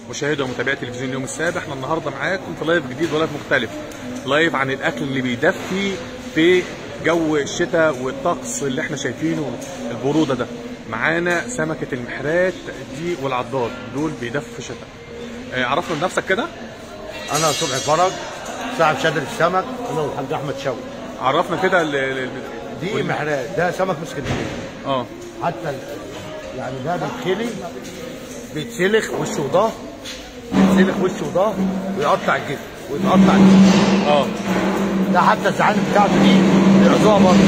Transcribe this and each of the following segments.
مشاهدة ومتابعي تلفزيون اليوم السابع احنا النهارده معاكم في لايف جديد ولايف مختلف لايف عن الاكل اللي بيدفي في جو الشتاء والطقس اللي احنا شايفينه البروده ده معانا سمكه المحرات دي والعضاد دول بيدفوا في الشتاء اه عرفنا بنفسك كده انا صبحي فرج صاحب شادر السمك انا والحاج احمد شوقي عرفنا كده ال- ال- ال- دي محرات ده سمك من اسكندريه اه حتى ال- يعني ده بيتخلي بيتسلخ وشه وضهر بيتسلخ وشه وضهر ويقطع الجسم ويتقطع الجسم اه ده حتى الزعانف بتاعته دي بيعزوها برضه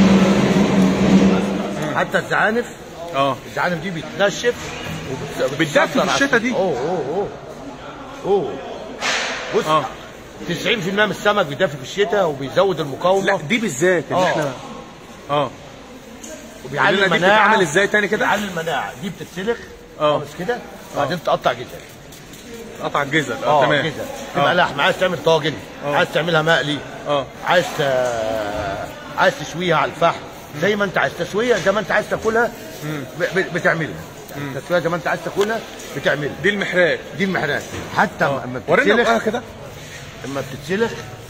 حتى الزعانف اه الزعانف دي بتنشف وبت- بتدفي في بتصدر الشتا دي. اوه اوه اوه اوه بص اه 90% من السمك بيدفي في الشتاء وبيزود المقاومه لا دي بالذات اللي آه. احنا اه وبيعلي قلنا دي المناعه بتتعمل ازاي تاني كده؟ بيعلي المناعه دي بتتسلخ آه. خالص كده بعدين تقطع جزر قطع الجزل اه اه تمام جزر تبقى اه لحمه عايز تعمل طاجن آه. عايز تعملها مقلي اه عايز ت- عايز تشويها على الفحم زي ما انت عايز تسويها زي ما انت عايز تاكلها ب- ب- بتعملها يعني تسويها زي ما انت عايز تاكلها بتعملها دي المحرات دي المحرات حتى اه لما ورينا بتتسلخ بقى كده لما بتتسلخ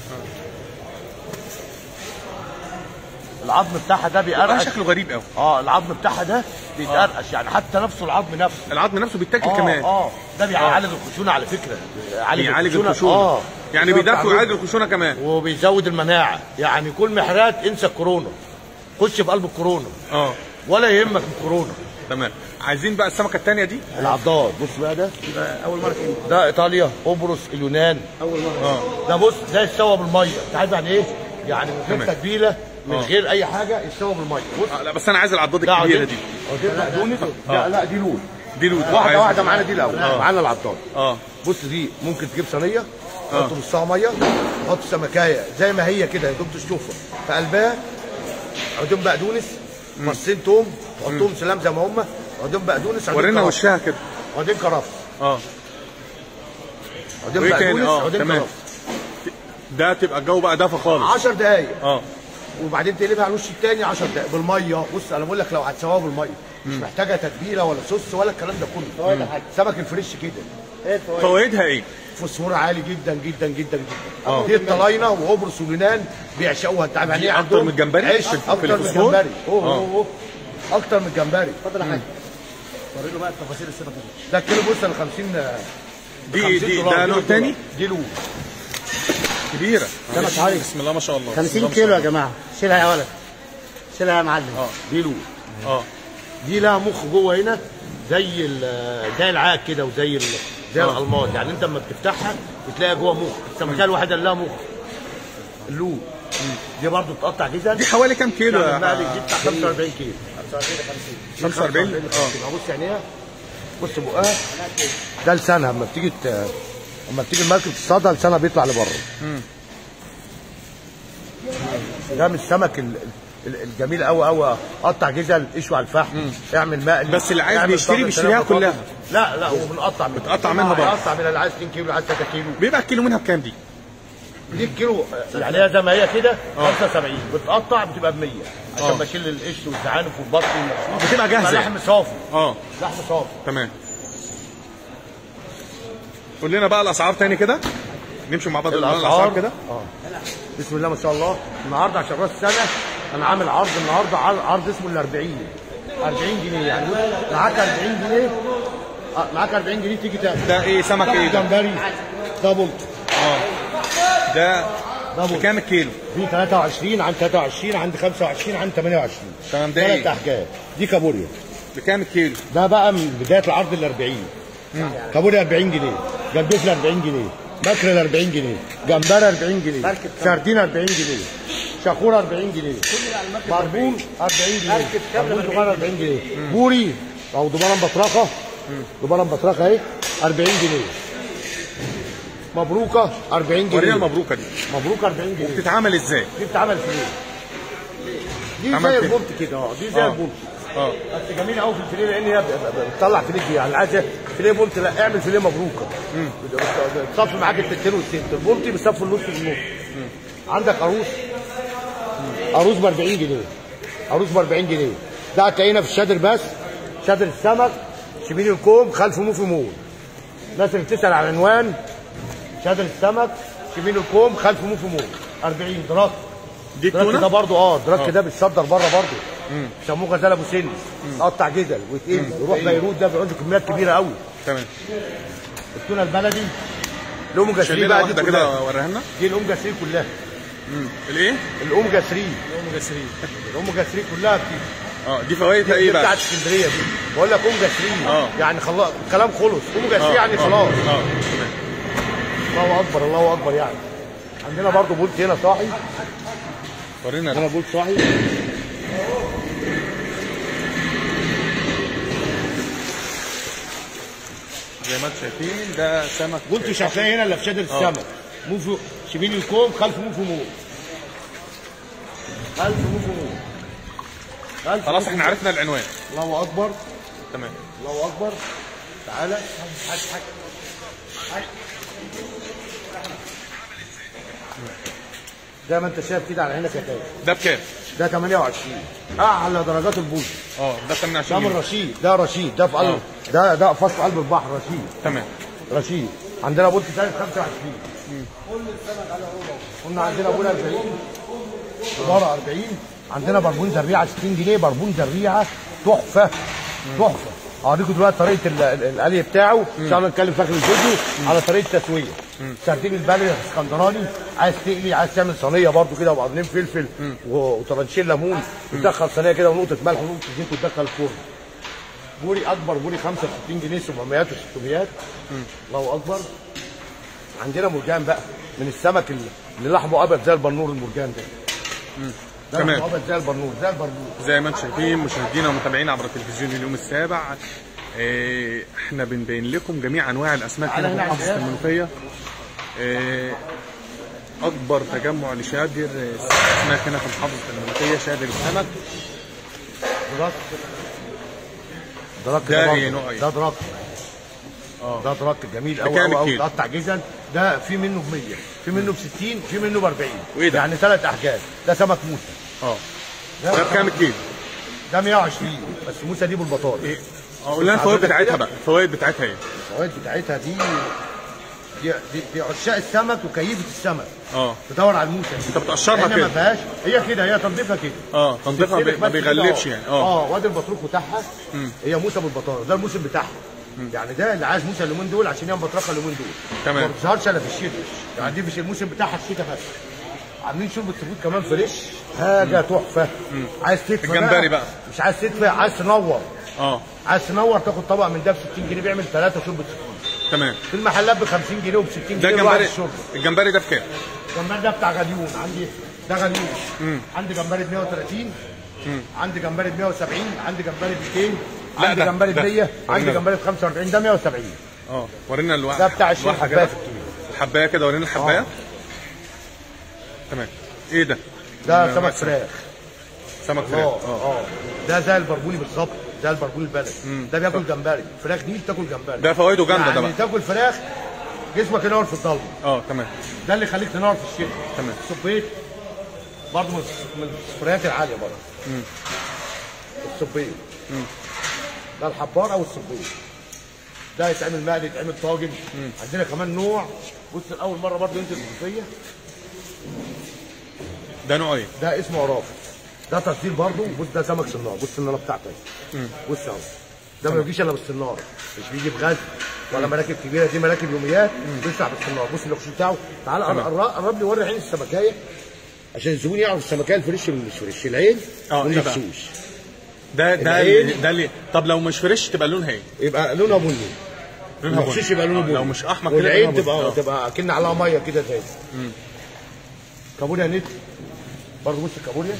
العظم بتاعها ده اه بيقرقش شكله غريب قوي اه العظم بتاعها ده بيتقرقش يعني حتى نفسه العظم نفسه العظم نفسه بيتاكل اه كمان اه ده بيعالج الخشونه على فكره بيعالج الخشونه اه يعني بيزود بيدفع تعرض- ويعالج الخشونه كمان وبيزود المناعه يعني كل محرات انسى الكورونا خش في قلب الكورونا اه ولا يهمك الكورونا تمام عايزين بقى السمكه الثانيه دي العضاد بص بقى ده اول مره ده ايطاليا قبرص اليونان اول مره اه ده بص ده يستوى بالميه انت عارف يعني ايه يعني من غير تمام. تتبيله من آه. غير اي حاجه يستوى بالميه بص آه، لا بس انا عايز العضاد ده الكبيره عضاد. دي اه ده بقدونس لا لا دي لول دي لود واحده عايز- واحده معانا دي الاول آه. معانا العضاد اه بص دي ممكن تجيب صينيه آه. تحط نصها ميه تحط سمكايه زي ما هي كده يا دكتور تشوفها في قلبها عودين بقدونس فصين توم تحطهم سلام زي ما هم عودين بقدونس عودين ورينا كرفس. وشها كده عودين كرفس اه عودين وإيه تاني؟ بقدونس آه، عودين تمام. كرفس ده تبقى الجو بقى دافى خالص 10 دقايق اه وبعدين تقلبها على الوش الثاني 10 دقايق بالميه بص انا بقول لك لو هتسويها بالميه مش محتاجه تتبيله ولا صوص ولا الكلام ده كله سمك الفريش كده فوائدها ايه؟ فوسفور عالي جدا جدا جدا جدا آه. دي الطلاينه وقبرص واليونان بيعشقوها انت عارف يعني دي ايه أكتر عندهم من الجمبري عيش في- في اكتر من الفوسفور؟ الجمبري اوه آه. اوه أوه. اكتر من الجمبري اتفضل يا حاج وريله بقى التفاصيل السمك ده الكيلو بص ل 50 دي 50 دي دولار، ده نوع دولار. تاني دي لول كبيره سمك عالي. بسم الله ما شاء الله بسم 50 الله ما كيلو شاء يا جماعه شيلها يا ولد شيلها يا معلم دي لول الله. اه دي لها مخ جوه هنا زي ال- زي العاج كده وزي ال- زي آه. الالماس يعني انت لما بتفتحها بتلاقي جوه مخ السمكه الواحده اللي لها مخ اللول دي برضه بتقطع جزل دي حوالي كام كيلو تعمل يا مقلي دي بتاع 45 كيلو 45 اه اه بص عينيها بص بقها ده لسانها لما بتيجي ت- لما بتيجي المركب تصطادها لسانها بيطلع لبره ده من السمك ال- ال- الجميل قوي قوي قطع جزل اشوي على الفحم اعمل مقلي بس اللي عايز اعمل بيشتري طاجن بيشتريها سلطة. كلها. لا لا وبنقطع منها بتقطع منها برضه. بنقطع منها اللي عايز 2 كيلو اللي عايز 3 كيلو بيبقى الكيلو منها بكام دي؟ دي الكيلو يعني هي زي ما هي كده آه. 75 بتقطع بتبقى ب 100 آه. عشان بشيل القش والزعانف والبطن والمشروب بتبقى جاهزة. لحم صافي اه لحم صافي تمام قول لنا بقى الاسعار تاني كده نمشي مع بعض الاسعار الاسعار كده اه بسم الله ما شاء الله النهارده عشان راس السنه انا عامل عرض النهارده عرض, عرض اسمه ال 40 40 جنيه يعني بص، معاك 40 جنيه آه، معاك 40 جنيه تيجي تاكل ده ايه سمك ايه ده؟ جمبري دبل اه ده دبل بكام الكيلو؟ في 23 عن 23 عند 25 عن 28 تمام ده ثلاث ايه؟ احجام دي كابوريا بكام الكيلو؟ ده بقى من بدايه العرض ال 40 كابوريا 40 جنيه جندوفلي 40 جنيه ماكريل 40 جنيه جمبري 40 جنيه سردين 40 جنيه شاكور 40 جنيه بربون 40 جنيه بربون صغير 40 جنيه بوري او دبارة بطرخه دبارة بطرخه اهي 40 جنيه مبروكه 40 ورينا جنيه المبروكه دي مبروكه 40 جنيه بتتعمل ازاي؟ دي بتتعمل فين؟ دي عمل زي فين؟ البولت كده اه دي زي آه. البولت اه بس جميل قوي في الفيليه لان هي ب- ب- بتطلع فيليه دي يعني عايز فيليه بولت لا اعمل فيليه مبروكه بتصفي معاك التلتين والسنت البولتي بتصفي النص بالنص عندك عروس عروس ب 40 جنيه عروس ب 40 جنيه ده هتلاقينا في الشادر بس شادر السمك شبين الكوم خلف موفي مول الناس اللي بتسال على عنوان شادر السمك شميل الكوم خلف موف موف 40 دراك دي الدراك ده التونه برضه اه الدراك آه. ده بيتصدر بره برضه بيسموه غزال ابو سن قطع جدل ويتقل يروح بيروت ده بيعوز كميات كبيره قوي تمام التونه البلدي الاوميجا 3 شيلنا بقى واحده دي كده كلها وريها لنا دي الاوميجا 3 كلها مم. الايه الاوميجا 3 الاوميجا 3 الاوميجا 3 كلها بتيجي اه دي فوائدها دي ايه بتاعت بقى اسكندريه دي بقول لك اوميجا 3 آه. يعني خلاص الكلام خلص اوميجا 3 يعني خلاص اه تمام الله اكبر الله اكبر يعني عندنا برضو بولت هنا صاحي ورينا هنا ده. بولت صاحي زي ما انتم شايفين ده سمك بولت شغال هنا اللي في شادر السمك موف شبيل الكوم خلف موف موف خلف موف موف خلف خلاص موف احنا موف. عرفنا العنوان الله اكبر تمام الله اكبر تعالى حاج حاج حاج زي ما انت شايف كده على عينك يا كابتن ده بكام؟ ده 28 اعلى درجات البوز اه ده ده 28 من جنيه. رشيد ده رشيد ده في قلب ده ده فصل قلب البحر رشيد تمام رشيد عندنا بولت ثالث 25 قلنا عندنا بول 40 عباره 40 عندنا بربون زريعه 60 جنيه بربون زريعه تحفه تحفه هوريكم دلوقتي طريقه ال- ال- القلي بتاعه ان شاء الله نتكلم في اخر الفيديو على طريقه التسويه سردين البلدي الاسكندراني عايز تقلي عايز تعمل صينيه برضو كده وقرنين فلفل و- وطرنشين ليمون وتدخل صينيه كده ونقطه ملح ونقطه زيت وتدخل الفرن بوري اكبر بوري 65 جنيه 700 و600 الله اكبر عندنا مرجان بقى من السمك اللي اللي لحمه ابيض زي البنور المرجان ده ده تمام. لحمه ابيض زي البنور زي البنور زي ما انتم شايفين مشاهدينا ومتابعينا عبر التلفزيون اليوم السابع اه احنا بنبين لكم جميع انواع الاسماك هنا في هنا محافظه عندنا. المنوفيه اه اكبر تجمع لشادر اسماك هنا في محافظه المنوفيه شادر السمك دراك دراك ده برضه. ايه نوع ايه؟ ده دراك اه ده دراك جميل قوي بكام قوي قوي الكيلو؟ تقطع جزل ده في منه ب 100 في منه ب 60 في منه ب 40 وإيه ده؟ يعني ثلاث احجام ده سمك موسى اه ده بكام الكيلو؟ ده 120 بس موسى دي بالبطاطا ايه اه قول لنا الفوائد بتاعتها بقى الفوائد بتاعتها ايه؟ الفوائد بتاعتها دي دي, دي, دي عشاق السمك وكيفه السمك اه تدور على الموسى انت بتقشرها هنا كده. ما فيهاش هي كده هي تنظيفها كده اه تنظيفها بتسلق ما بس كده بيغلبش أهو. يعني اه اه وادي البطروخ بتاعها هي موسى بالبطاطا ده الموسم بتاعها يعني ده اللي عايز موسى اليومين دول عشان هي مبطرخه اليومين دول تمام. ما بتظهرش الا في الشتاء يعني دي مش الموسم بتاعها الشتاء بس عاملين شوربه سفود كمان فريش حاجه تحفه عايز تدفى الجمبري بقى. مش عايز تدفى عايز تنور اه عايز تنور تاخد طبق من ده ب 60 جنيه بيعمل ثلاثه شوربه سفود تمام في المحلات ب 50 جنيه وب 60 ده جنيه الواحد جمبري الشوربه الجمبري ده بكام؟ الجمبري ده بتاع غليون عندي ده غليون عندي جمبري ب 130 عندي جمبري ب 170 عندي جمبري ب 200 لا، عندي ده- جمبري ب ده. 100 عندي ورينا. جمبري ب 45 ده 170 اه ورينا الواحد ده بتاع 20 واحدة حبايه كده. في الكيلو الحبايه كده ورينا الحبايه آه. تمام ايه ده؟ ده سمك فراخ سمك اه فراخ اه اه ده زي البربوني بالظبط زي البربوني البلدي ده بياكل جمبري الفراخ دي بتاكل جمبري ده فوائده جامده ده يعني بقى تاكل فراخ جسمك ينور في الضلمه اه تمام ده اللي يخليك تنور في الشتاء تمام. الصبيط برضه من من السفريات العاليه برضه الصبيط ده الحبار او الصبيط ده يتعمل مقلي يتعمل طاجن عندنا كمان نوع بص الاول مره برضه ينزل الصوفيه ده نوع ايه؟ ده اسمه عرافه ده تصدير برضه بص ده سمك صنار بص السناره بتاعته اهي. بص اهو ده ما بيجيش الا بالسناره مش بيجي بغاز ولا مراكب كبيره دي مراكب يوميات بيطلع بالسناره بص الاكسجين بتاعه تعالى قرب- قرب قرب لي وري عين السمكايه عشان الزبون يعرف السمكايه الفريش من مش فريش العين اه، من ايه بقى؟ مغشوش ده ده العين. اللي- ده اللي طب لو مش فريش تبقى لونها ايه؟ يبقى لونها بني لونها بني. المغشوش يبقى لونه آه، بني لو مش احمر كده والعين لونها تبقى بني. آه. تبقى كأن عليها ميه كده زي كابوريا نت برضه بص الكابوريا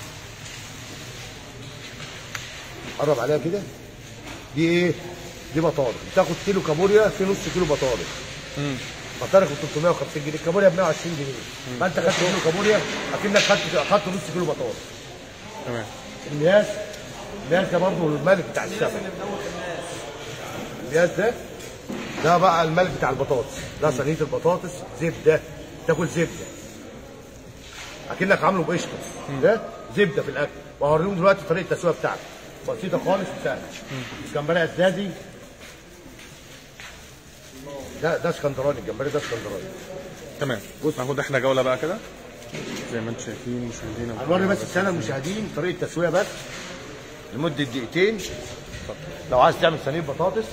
قرب عليها كده دي ايه؟ دي بطارخ بتاخد كيلو كابوريا في نص كيلو بطارخ بطارخ ب 350 جنيه الكابوريا ب 120 جنيه فانت خدت كيلو كابوريا اكنك خدت خدت نص كيلو بطارخ تمام المياس المياس ده برضه الملك بتاع السمك المياس ده ده بقى الملك بتاع البطاطس ده صينيه البطاطس زبده تاكل زبده اكنك عامله بقشطه ده زبده في الاكل وهوريهم دلوقتي طريقه التسويه بتاعته بسيطه خالص وسهله الجمبري ازازي ده ده اسكندراني الجمبري ده اسكندراني تمام ناخد احنا جوله بقى كده زي ما انتم شايفين مشاهدينا هنوري بس السنه المشاهدين طريقه تسويه بس لمده دقيقتين لو عايز تعمل صينيه بطاطس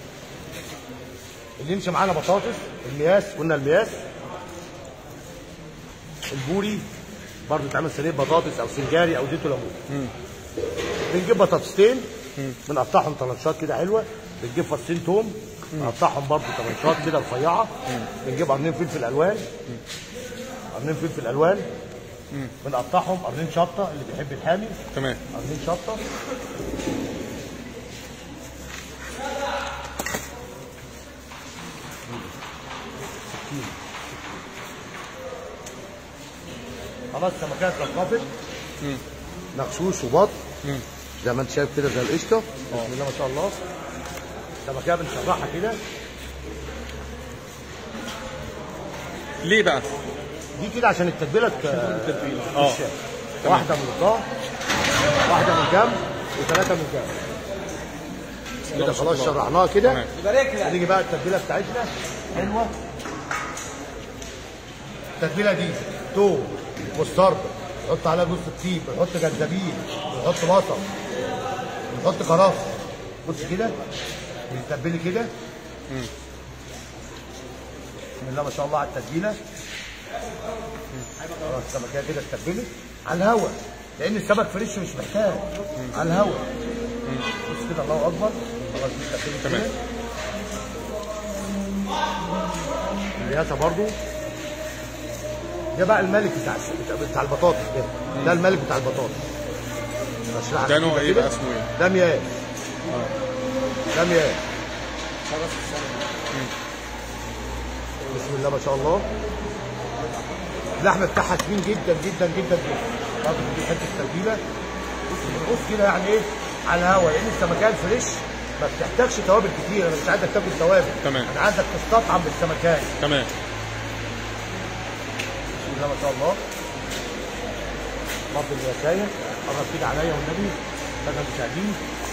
اللي يمشي معانا بطاطس المياس قلنا المياس البوري برضه تعمل صينيه بطاطس او سنجاري او زيت وليمون بنجيب بطاطستين بنقطعهم طنشات كده حلوه بنجيب فصين توم نقطعهم برضه طنشات كده رفيعه بنجيب قرنين فلفل الوان قرنين فلفل الوان بنقطعهم قرنين شطه اللي بيحب الحامي تمام قرنين شطه خلاص السمكات اتلطفت مغشوش وبط زي ما انت شايف كده زي القشطه بسم الله ما شاء الله السمكيه بنشرحها كده ليه بقى؟ دي كده عشان التتبيله ت- اه. تخش. واحده من الظهر واحده من الجنب وثلاثه من الجنب كده خلاص شرحناها كده تمام. هنيجي بقى التتبيله بتاعتنا حلوه التتبيله دي توم مستردة نحط عليها جوز الطيب نحط جنزبيل نحط بصل نحط كرفس بص كده بتتبلي كده بسم الله ما شاء الله على التتبيله خلاص السمكيه كده اتبلت على الهواء لان السمك فريش مش محتاج على الهواء بص كده الله اكبر خلاص دي اتبلت كده تمام. الرياسه برضو ده بقى الملك بتاع بتاع- بتاع البطاطس ده ده الملك بتاع البطاطس بشرح ده لك نوع كده ايه كده. بقى اسمه ايه؟ ده مياه ده مياه بسم الله ما شاء الله اللحم بتاعها سمين جدا جدا جدا جدا برضه دي حته تتبيله بص كده يعني ايه على الهوا لان السمكان فريش ما بتحتاجش توابل كتير انا مش عايزك تاكل توابل تمام. انا عايزك تستطعم بالسمكان تمام بسم الله ما شاء الله برضه الوساية قرب كده عليا والنبي بدل المشاهدين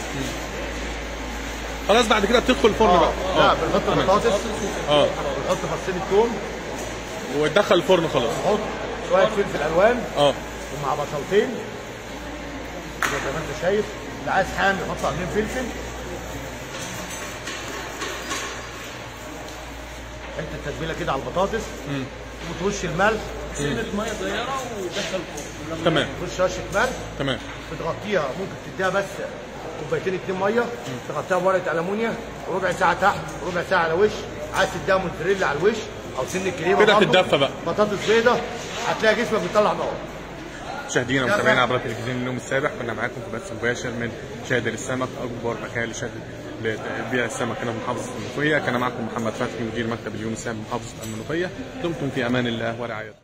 خلاص بعد كده بتدخل الفرن بقى لا اه بنحط تمام. البطاطس اه بنحط فصين الثوم وتدخل الفرن خلاص نحط شويه فلفل الوان اه ومع بصلتين كده زي ما انت شايف اللي عايز حامي يحط قرنين فلفل حته تتبيله كده على البطاطس وترش الملح سنة مية صغيرة ودخل فوق تمام ترش رشه ملح تمام بتغطيها ممكن تديها بس كوبايتين اتنين ميه تغطيها بورقه المونيا وربع ساعه تحت وربع ساعه على وش عايز تديها موتزاريلا على الوش او سن الكريمه كده برضه. تتدفى بقى. بطاطس بيضه هتلاقي جسمك بيطلع نار مشاهدينا ومتابعينا عبر التلفزيون اليوم السابع كنا معاكم في بث مباشر من شادر السمك اكبر مكان لشادر لبيع السمك هنا في محافظه المنوفيه كان معكم محمد فتحي مدير مكتب اليوم السابع محافظه المنوفيه دمتم في امان الله ورعايته